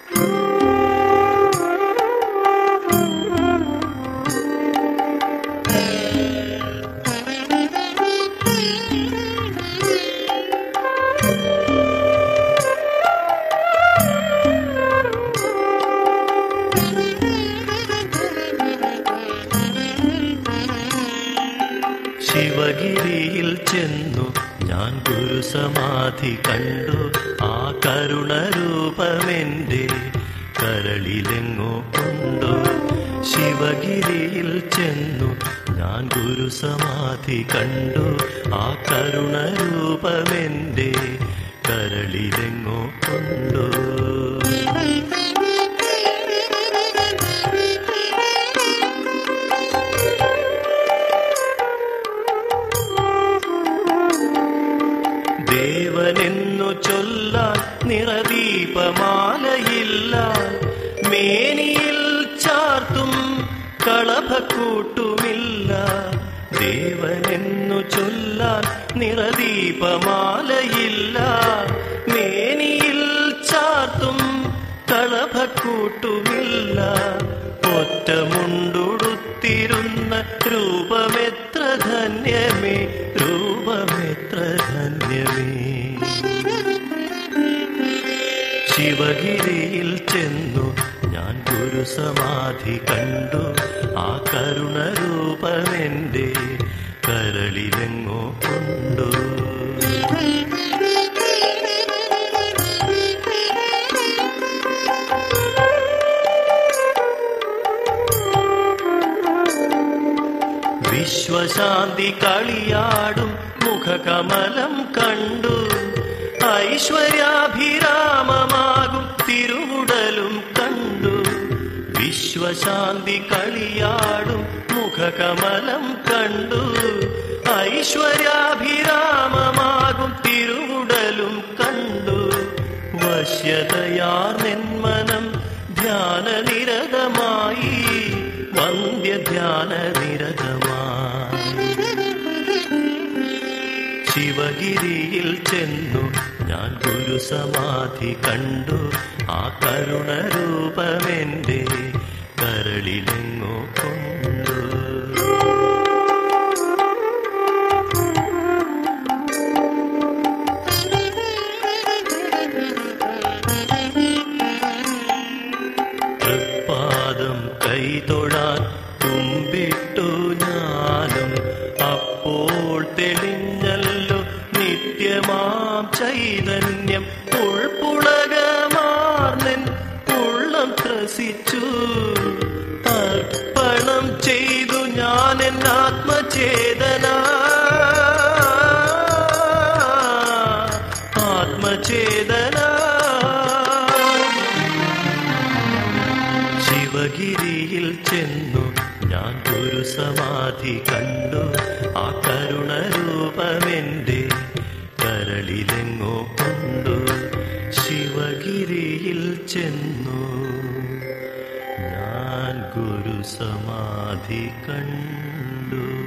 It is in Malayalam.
ശിവഗിരിയിൽ ചെന്നു ഞാൻ ഗുരുസമാധി കണ്ടു ആ കരുണരൂപമെന്റെ കരളിലെങ്ങോ കൊണ്ടു ശിവഗിരിയിൽ ചെന്നു ഞാൻ ഗുരുസമാധി കണ്ടു ആ കരുണരൂപമെന്റെ കരളിലെങ്ങോ കൊണ്ടു ദേവനെന്നു ചൊല്ലാൻ നിറദീപമാലയില്ല മേനിയിൽ ചാർത്തും കളഭക്കൂട്ടുമില്ല ദേവനെന്നു ചൊല്ലാൻ നിറദീപമാലയില്ല മേനിയിൽ ചാർത്തും കളഭക്കൂട്ടുമില്ല ഒറ്റമുണ്ടുടുത്തിരുന്ന രൂപമെത്ര ധന്യമേ രൂപമെത്ര ധന്യമേ ശിവഗിരിയിൽ ചെന്നു ഞാൻ ഗുരുസമാധി കണ്ടു ആ കരുണരൂപമെന്റെ കരളിലെങ്ങോ കൊണ്ടു വിശ്വശാന്തി കളിയാടും മുഖകമലം കണ്ടു ഐശ്വര്യാഭിരാമമാകും തിരുവുടലും കണ്ടു വിശ്വശാന്തി കളിയാടും മുഖകമലം കണ്ടു ഐശ്വര്യാഭിരാമമാകും തിരുവുടലും കണ്ടു വശ്യതയാർന്നെന്മനം ധ്യാനനിരതമായി വന്ധ്യധ്യാനനിരതമായി ശിവഗിരിയിൽ ചെന്നു ഞാൻ ഗുരുസമാധി കണ്ടു ആ കരുണരൂപമെന്റെ കരളിലെങ്ങോ കൊണ്ടു തൃപ്പാദം കൈതൊഴാൻ കുമ്പിട്ടു ഞാനും അപ്പോൾ തെളിഞ്ഞല്ലോ നിത്യമാം ചൈതന്യം ഉൾപ്പുളകമാർന്നൻ ഉള്ളം ത്രസിച്ചു അർപ്പണം ചെയ്തു ഞാൻ എൻ ആത്മചേതന ആത്മചേതന ശിവഗിരിയിൽ ചെന്നു ഞാൻ ഗുരുസമാധി കണ്ടു ആ കരുണരൂപമെന്റെ കരളിലെങ്ങോ കൊണ്ടു ശിവഗിരിയിൽ ചെന്നു ഞാൻ ഗുരുസമാധി കണ്ടു